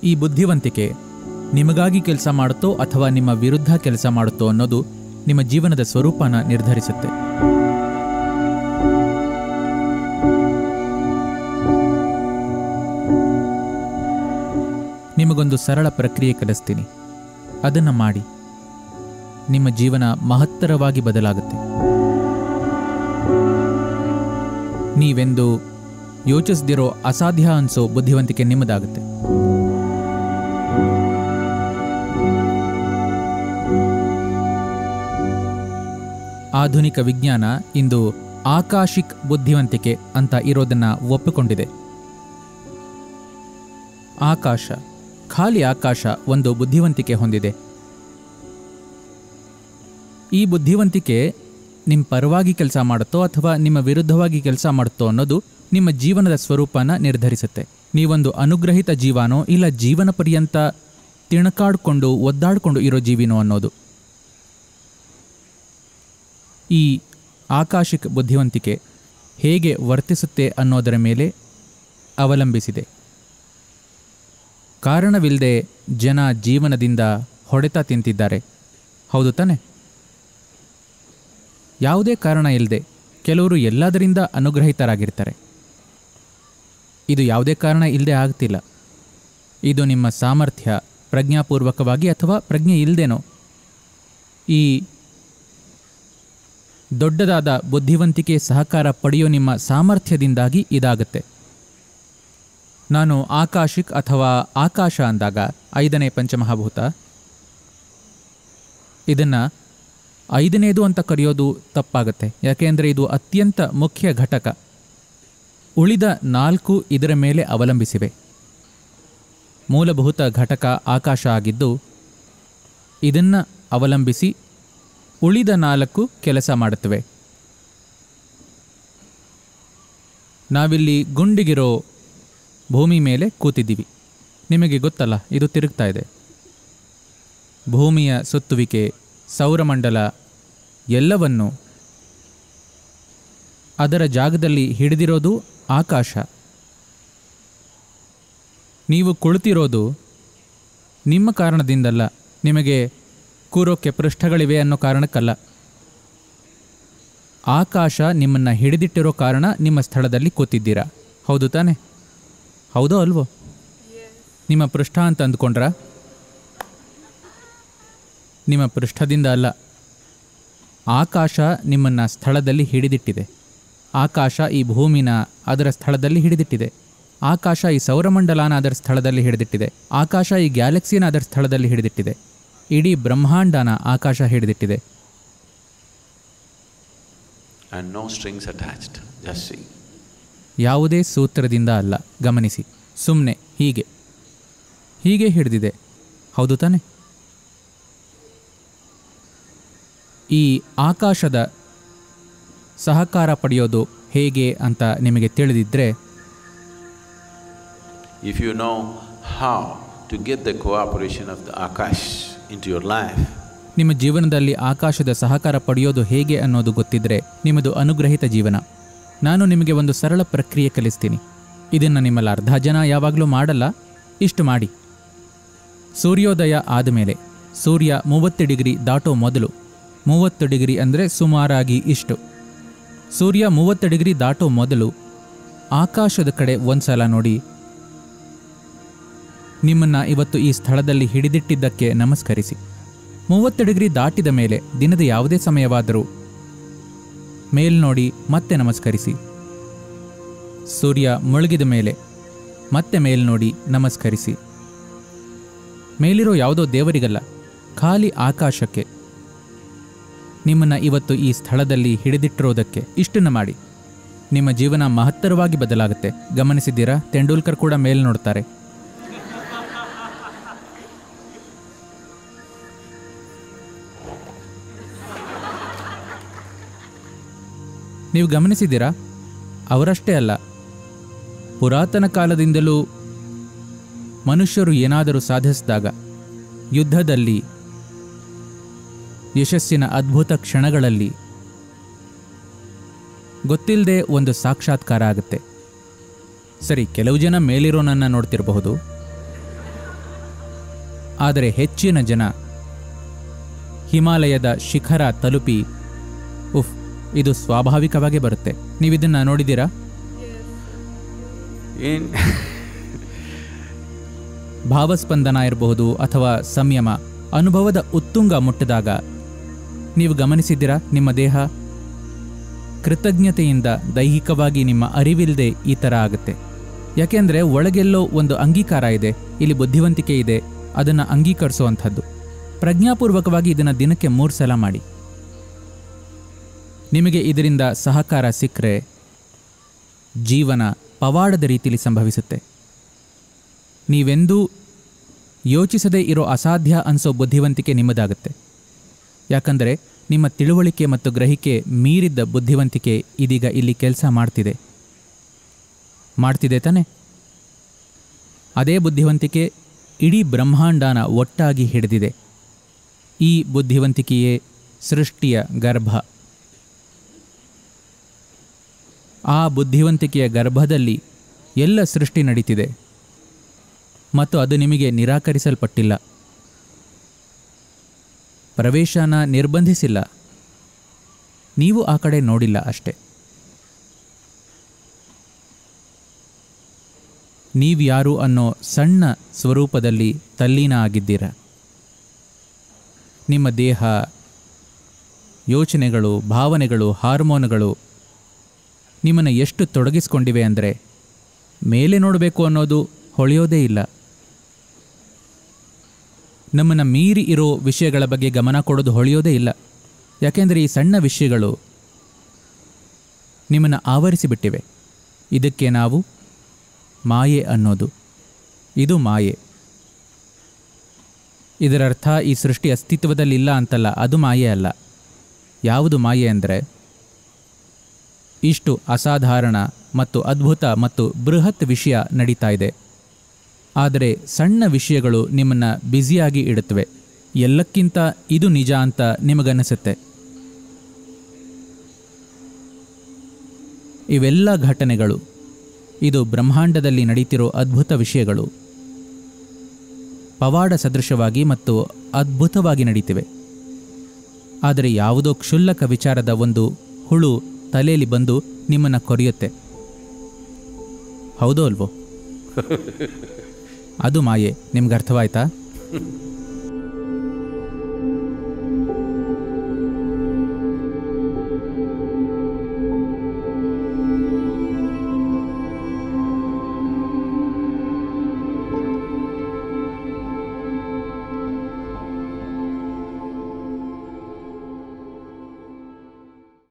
ಈ ಬುದ್ಧಿವಂತಿಕೆ ನಿಮಗಾಗಿ ಕೆಲಸ ಮಾಡುತ್ತೋ ಅಥವಾ ನಿಮ್ಮ ವಿರುದ್ಧ ಕೆಲಸ ಮಾಡುತ್ತೋ ಅನ್ನೋದು ನಿಮ್ಮ ಜೀವನದ ಸ್ವರೂಪನ ನಿರ್ಧರಿಸುತ್ತೆ ನಿಮಗೊಂದು ಸರಳ ಪ್ರಕ್ರಿಯೆ ಕಲಿಸ್ತೀನಿ ಅದನ್ನು ಮಾಡಿ ನಿಮ್ಮ ಜೀವನ ಮಹತ್ತರವಾಗಿ ಬದಲಾಗುತ್ತೆ ನೀವೆಂದು ಯೋಚಿಸದಿರೋ ಅಸಾಧ್ಯ ಅನ್ಸೋ ಬುದ್ಧಿವಂತಿಕೆ ನಿಮ್ಮದಾಗುತ್ತೆ ಆಧುನಿಕ ವಿಜ್ಞಾನ ಇಂದು ಆಕಾಶಿಕ್ ಬುದ್ಧಿವಂತಿಕೆ ಅಂತ ಇರೋದನ್ನ ಒಪ್ಪಿಕೊಂಡಿದೆ ಆಕಾಶ ಖಾಲಿ ಆಕಾಶ ಒಂದು ಬುದ್ಧಿವಂತಿಕೆ ಹೊಂದಿದೆ ಈ ಬುದ್ಧಿವಂತಿಕೆ ನಿಮ್ಮ ಪರವಾಗಿ ಕೆಲಸ ಮಾಡುತ್ತೋ ಅಥವಾ ನಿಮ್ಮ ವಿರುದ್ಧವಾಗಿ ಕೆಲಸ ಮಾಡುತ್ತೋ ಅನ್ನೋದು ನಿಮ್ಮ ಜೀವನದ ಸ್ವರೂಪನ ನಿರ್ಧರಿಸುತ್ತೆ ನೀವೊಂದು ಅನುಗ್ರಹಿತ ಜೀವನೋ ಇಲ್ಲ ಜೀವನ ಪರ್ಯಂತ ತಿಣಕಾಡ್ಕೊಂಡು ಒದ್ದಾಡ್ಕೊಂಡು ಇರೋ ಜೀವಿನೋ ಅನ್ನೋದು ಈ ಆಕಾಶಿಕ ಬುದ್ಧಿವಂತಿಕೆ ಹೇಗೆ ವರ್ತಿಸುತ್ತೆ ಅನ್ನೋದರ ಮೇಲೆ ಅವಲಂಬಿಸಿದೆ ಕಾರಣವಿಲ್ಲದೆ ಜನ ಜೀವನದಿಂದ ಹೊಡೆತ ತಿಂತಿದ್ದಾರೆ ಹೌದು ತಾನೆ ಯಾವುದೇ ಕಾರಣ ಇಲ್ಲದೆ ಕೆಲವರು ಎಲ್ಲದರಿಂದ ಅನುಗ್ರಹಿತರಾಗಿರ್ತಾರೆ ಇದು ಯಾವುದೇ ಕಾರಣ ಇಲ್ಲದೆ ಆಗ್ತಿಲ್ಲ ಇದು ನಿಮ್ಮ ಸಾಮರ್ಥ್ಯ ಪ್ರಜ್ಞಾಪೂರ್ವಕವಾಗಿ ಅಥವಾ ಪ್ರಜ್ಞೆ ಇಲ್ಲದೇನೋ ಈ ದೊಡ್ಡದಾದ ಬುದ್ಧಿವಂತಿಕೆ ಸಹಕಾರ ಪಡೆಯೋ ನಿಮ್ಮ ಸಾಮರ್ಥ್ಯದಿಂದಾಗಿ ಇದಾಗುತ್ತೆ ನಾನು ಆಕಾಶಿಕ್ ಅಥವಾ ಆಕಾಶ ಅಂದಾಗ ಐದನೇ ಪಂಚಮಹಾಭೂತ ಇದನ್ನು ಐದನೇದು ಅಂತ ಕರೆಯೋದು ತಪ್ಪಾಗುತ್ತೆ ಯಾಕೆಂದರೆ ಇದು ಅತ್ಯಂತ ಮುಖ್ಯ ಘಟಕ ಉಳಿದ ನಾಲ್ಕು ಇದರ ಮೇಲೆ ಅವಲಂಬಿಸಿವೆ ಮೂಲಭೂತ ಘಟಕ ಆಕಾಶ ಆಗಿದ್ದು ಇದನ್ನು ಅವಲಂಬಿಸಿ ಉಳಿದ ನಾಲ್ಕು ಕೆಲಸ ಮಾಡುತ್ತವೆ ನಾವಿಲ್ಲಿ ಗುಂಡಿಗಿರೋ ಭೂಮಿ ಮೇಲೆ ಕೂತಿದ್ದೀವಿ ನಿಮಗೆ ಗೊತ್ತಲ್ಲ ಇದು ತಿರುಗ್ತಾ ಇದೆ ಭೂಮಿಯ ಸುತ್ತುವಿಕೆ ಸೌರಮಂಡಲ ಎಲ್ಲವನ್ನು ಅದರ ಜಾಗದಲ್ಲಿ ಹಿಡಿದಿರೋದು ಆಕಾಶ ನೀವು ಕುಳಿತಿರೋದು ನಿಮ್ಮ ಕಾರಣದಿಂದಲ್ಲ ನಿಮಗೆ ಕೂರೋಕ್ಕೆ ಪೃಷ್ಠಗಳಿವೆ ಅನ್ನೋ ಕಾರಣಕ್ಕಲ್ಲ ಆಕಾಶ ನಿಮ್ಮನ್ನು ಹಿಡಿದಿಟ್ಟಿರೋ ಕಾರಣ ನಿಮ್ಮ ಸ್ಥಳದಲ್ಲಿ ಕೂತಿದ್ದೀರಾ ಹೌದು ತಾನೆ ಹೌದೋ ಅಲ್ವೋ ನಿಮ್ಮ ಪೃಷ್ಠ ಅಂತ ಅಂದ್ಕೊಂಡ್ರಾ ನಿಮ್ಮ ಪೃಷ್ಠದಿಂದ ಅಲ್ಲ ಆಕಾಶ ನಿಮ್ಮನ್ನು ಸ್ಥಳದಲ್ಲಿ ಹಿಡಿದಿಟ್ಟಿದೆ ಆಕಾಶ ಈ ಭೂಮಿನ ಅದರ ಸ್ಥಳದಲ್ಲಿ ಹಿಡಿದಿಟ್ಟಿದೆ ಆಕಾಶ ಈ ಸೌರಮಂಡಲನ ಅದರ ಸ್ಥಳದಲ್ಲಿ ಹಿಡಿದಿಟ್ಟಿದೆ ಆಕಾಶ ಈ ಗ್ಯಾಲಕ್ಸಿನ ಅದರ ಸ್ಥಳದಲ್ಲಿ ಹಿಡಿದಿಟ್ಟಿದೆ ಇಡೀ ಬ್ರಹ್ಮಾಂಡನ ಆಕಾಶ ಹಿಡಿದಿಟ್ಟಿದೆ and no strings attached. Just see. ಯಾವುದೇ ಸೂತ್ರದಿಂದ ಅಲ್ಲ ಗಮನಿಸಿ ಸುಮ್ಮನೆ ಹೀಗೆ ಹೀಗೆ ಹಿಡಿದಿದೆ ಹೌದು ತಾನೆ ಈ ಆಕಾಶದ ಸಹಕಾರ ಪಡೆಯೋದು ಹೇಗೆ ಅಂತ ನಿಮಗೆ ತಿಳಿದಿದ್ದರೆ If you know how to get the cooperation of the Akash into your life, ನಿಮ್ಮ ಜೀವನದಲ್ಲಿ ಆಕಾಶದ ಸಹಕಾರ ಪಡೆಯೋದು ಹೇಗೆ ಅನ್ನೋದು ಗೊತ್ತಿದ್ರೆ ನಿಮ್ಮದು ಅನುಗ್ರಹಿತ ಜೀವನ ನಾನು ನಿಮಗೆ ಒಂದು ಸರಳ ಪ್ರಕ್ರಿಯೆ ಕಲಿಸ್ತೀನಿ ಇದನ್ನು ನಿಮ್ಮಲ್ಲಿ ಅರ್ಧ ಜನ ಯಾವಾಗಲೂ ಮಾಡಲ್ಲ ಇಷ್ಟು ಮಾಡಿ ಸೂರ್ಯೋದಯ ಆದಮೇಲೆ ಸೂರ್ಯ ಮೂವತ್ತು ಡಿಗ್ರಿ ದಾಟೋ ಮೊದಲು ಮೂವತ್ತು ಡಿಗ್ರಿ ಅಂದರೆ ಸುಮಾರಾಗಿ ಇಷ್ಟು ಸೂರ್ಯ ಮೂವತ್ತು ಡಿಗ್ರಿ ದಾಟೋ ಮೊದಲು ಆಕಾಶದ ಕಡೆ ಒಂದ್ಸಲ ನೋಡಿ ನಿಮ್ಮನ್ನ ಇವತ್ತು ಈ ಸ್ಥಳದಲ್ಲಿ ಹಿಡಿದಿಟ್ಟಿದ್ದಕ್ಕೆ ನಮಸ್ಕರಿಸಿ ಮೂವತ್ತು ಡಿಗ್ರಿ ದಾಟಿದ ಮೇಲೆ ದಿನದ ಯಾವುದೇ ಸಮಯವಾದರೂ ಮೇಲ್ ನೋಡಿ ಮತ್ತೆ ನಮಸ್ಕರಿಸಿ ಸೂರ್ಯ ಮುಳುಗಿದ ಮೇಲೆ ಮತ್ತೆ ಮೇಲ್ ನೋಡಿ ನಮಸ್ಕರಿಸಿ ಮೇಲಿರೋ ಯಾವುದೋ ದೇವರಿಗಲ್ಲ ಖಾಲಿ ಆಕಾಶಕ್ಕೆ ನಿಮ್ಮನ್ನ ಇವತ್ತು ಈ ಸ್ಥಳದಲ್ಲಿ ಹಿಡಿದಿಟ್ಟಿರೋದಕ್ಕೆ ಇಷ್ಟನ್ನು ಮಾಡಿ ನಿಮ್ಮ ಜೀವನ ಮಹತ್ತರವಾಗಿ ಬದಲಾಗುತ್ತೆ ಗಮನಿಸಿದ್ದೀರಾ ತೆಂಡೂಲ್ಕರ್ ಕೂಡ ಮೇಲ್ ನೋಡ್ತಾರೆ ನೀವು ಗಮನಿಸಿದ್ದೀರಾ ಅವರಷ್ಟೇ ಅಲ್ಲ ಪುರಾತನ ಕಾಲದಿಂದಲೂ ಮನುಷ್ಯರು ಏನಾದರೂ ಸಾಧಿಸಿದಾಗ ಯುದ್ಧದಲ್ಲಿ ಯಶಸ್ಸಿನ ಅದ್ಭುತ ಕ್ಷಣಗಳಲ್ಲಿ ಗೊತ್ತಿಲ್ಲದೆ ಒಂದು ಸಾಕ್ಷಾತ್ಕಾರ ಆಗುತ್ತೆ ಸರಿ ಕೆಲವು ಜನ ಮೇಲಿರೋನನ್ನ ನೋಡ್ತಿರಬಹುದು ಆದರೆ ಹೆಚ್ಚಿನ ಜನ ಹಿಮಾಲಯದ ಶಿಖರ ತಲುಪಿ ಉಫ್ ಇದು ಸ್ವಾಭಾವಿಕವಾಗೇ ಬರುತ್ತೆ ನೀವಿದನ್ನು ನೋಡಿದ್ದೀರಾ In ಭಾವಸ್ಪಂದನ ಇರಬಹುದು ಅಥವಾ ಸಂಯಮ ಅನುಭವದ ಉತ್ತುಂಗ ಮುಟ್ಟಿದಾಗ ನೀವು ಗಮನಿಸಿದ್ದೀರಾ ನಿಮ್ಮ ದೇಹ ಕೃತಜ್ಞತೆಯಿಂದ ದೈಹಿಕವಾಗಿ ನಿಮ್ಮ ಅರಿವಿಲ್ಲದೆ ಈ ಥರ ಆಗುತ್ತೆ ಯಾಕೆಂದರೆ ಒಳಗೆಲ್ಲೋ ಒಂದು ಅಂಗೀಕಾರ ಇದೆ ಇಲ್ಲಿ ಬುದ್ಧಿವಂತಿಕೆ ಇದೆ ಅದನ್ನು ಅಂಗೀಕರಿಸುವಂಥದ್ದು ಪ್ರಜ್ಞಾಪೂರ್ವಕವಾಗಿ ಇದನ್ನು ದಿನಕ್ಕೆ ಮೂರು ಸಲ ಮಾಡಿ ನಿಮಗೆ ಇದರಿಂದ ಸಹಕಾರ ಸಿಕ್ಕರೆ ಜೀವನ ಪವಾಡದ ರೀತಿಯಲ್ಲಿ ಸಂಭವಿಸುತ್ತೆ ನೀವೆಂದೂ ಯೋಚಿಸದೇ ಇರೋ ಅಸಾಧ್ಯ ಅನಿಸೋ ಬುದ್ಧಿವಂತಿಕೆ ನಿಮ್ಮದಾಗುತ್ತೆ ಯಾಕಂದರೆ ನಿಮ್ಮ ತಿಳುವಳಿಕೆ ಮತ್ತು ಗ್ರಹಿಕೆ ಮೀರಿದ್ದ ಬುದ್ಧಿವಂತಿಕೆ ಇದೀಗ ಇಲ್ಲಿ ಕೆಲಸ ಮಾಡ್ತಿದೆ ಮಾಡ್ತಿದೆ ತಾನೆ ಅದೇ ಬುದ್ಧಿವಂತಿಕೆ ಇಡೀ ಬ್ರಹ್ಮಾಂಡನ ಒಟ್ಟಾಗಿ ಹಿಡಿದಿದೆ ಈ ಬುದ್ಧಿವಂತಿಕೆಯೇ ಸೃಷ್ಟಿಯ ಗರ್ಭ ಆ ಬುದ್ಧಿವಂತಿಕೆಯ ಗರ್ಭದಲ್ಲಿ ಎಲ್ಲ ಸೃಷ್ಟಿ ನಡೀತಿದೆ ಮತ್ತು ಅದು ನಿಮಗೆ ನಿರಾಕರಿಸಲ್ಪಟ್ಟಿಲ್ಲ ಪ್ರವೇಶನ ನಿರ್ಬಂಧಿಸಿಲ್ಲ ನೀವು ಆ ಕಡೆ ನೋಡಿಲ್ಲ ಅಷ್ಟೆ ನೀವ್ಯಾರು ಅನ್ನೋ ಸಣ್ಣ ಸ್ವರೂಪದಲ್ಲಿ ತಲ್ಲೀನ ಆಗಿದ್ದೀರ ನಿಮ್ಮ ದೇಹ ಯೋಚನೆಗಳು ಭಾವನೆಗಳು ಹಾರ್ಮೋನುಗಳು ನಿಮ್ಮನ್ನು ಎಷ್ಟು ತೊಡಗಿಸ್ಕೊಂಡಿವೆ ಅಂದರೆ ಮೇಲೆ ನೋಡಬೇಕು ಅನ್ನೋದು ಹೊಳೆಯೋದೇ ಇಲ್ಲ ನಮ್ಮನ್ನು ಮೀರಿ ಇರೋ ವಿಷಯಗಳ ಬಗ್ಗೆ ಗಮನ ಕೊಡೋದು ಹೊಳೆಯೋದೇ ಇಲ್ಲ ಯಾಕೆಂದರೆ ಈ ಸಣ್ಣ ವಿಷಯಗಳು ನಿಮ್ಮನ್ನು ಆವರಿಸಿಬಿಟ್ಟಿವೆ ಇದಕ್ಕೆ ನಾವು ಮಾಯೆ ಅನ್ನೋದು ಇದು ಮಾಯೆ ಇದರರ್ಥ ಈ ಸೃಷ್ಟಿ ಅಸ್ತಿತ್ವದಲ್ಲಿಲ್ಲ ಅಂತಲ್ಲ ಅದು ಮಾಯೆ ಅಲ್ಲ ಯಾವುದು ಮಾಯೆ ಅಂದರೆ ಇಷ್ಟು ಅಸಾಧಾರಣ ಮತ್ತು ಅದ್ಭುತ ಮತ್ತು ಬೃಹತ್ ವಿಷಯ ನಡೀತಾ ಇದೆ ಆದರೆ ಸಣ್ಣ ವಿಷಯಗಳು ನಿಮ್ಮನ್ನು ಬ್ಯುಸಿಯಾಗಿ ಇಡುತ್ತವೆ ಎಲ್ಲಕ್ಕಿಂತ ಇದು ನಿಜ ಅಂತ ನಿಮಗನ್ನಿಸುತ್ತೆ ಇವೆಲ್ಲ ಘಟನೆಗಳು ಇದು ಬ್ರಹ್ಮಾಂಡದಲ್ಲಿ ನಡೀತಿರೋ ಅದ್ಭುತ ವಿಷಯಗಳು ಪವಾಡ ಸದೃಶವಾಗಿ ಮತ್ತು ಅದ್ಭುತವಾಗಿ ನಡೀತಿವೆ ಆದರೆ ಯಾವುದೋ ಕ್ಷುಲ್ಲಕ ವಿಚಾರದ ಒಂದು ಹುಳು ತಲೆಯಲ್ಲಿ ಬಂದು ನಿಮ್ಮನ್ನು ಕೊರೆಯುತ್ತೆ ಹೌದೋ ಅಲ್ವೋ ಅದು ಮಾಯೆ ನಿಮ್ಗೆ ಅರ್ಥವಾಯ್ತಾ